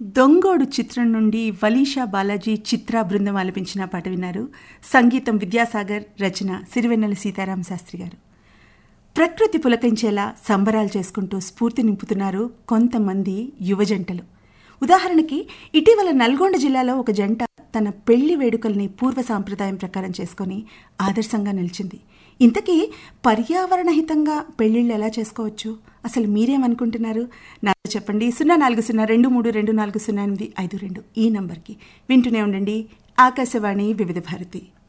దొంగోడు చిత్రం నుండి వలీషా బాలాజీ చిత్ర బృందం ఆలపించిన పాట విన్నారు సంగీతం విద్యాసాగర్ రచన సిరివెన్నెల సీతారామ శాస్త్రి గారు ప్రకృతి పులకించేలా సంబరాలు చేసుకుంటూ స్ఫూర్తి నింపుతున్నారు కొంతమంది యువజంటలు ఉదాహరణకి ఇటీవల నల్గొండ జిల్లాలో ఒక జంట తన పెళ్లి వేడుకల్ని పూర్వ సాంప్రదాయం ప్రకారం చేసుకొని ఆదర్శంగా నిలిచింది ఇంతకీ పర్యావరణహితంగా పెళ్లిళ్ళు ఎలా చేసుకోవచ్చు అసలు మీరేమనుకుంటున్నారు నాకు చెప్పండి సున్నా నాలుగు సున్నా రెండు మూడు రెండు నాలుగు సున్నా ఎనిమిది ఐదు రెండు ఈ నంబర్కి వింటూనే ఉండండి ఆకాశవాణి వివిధ భారతి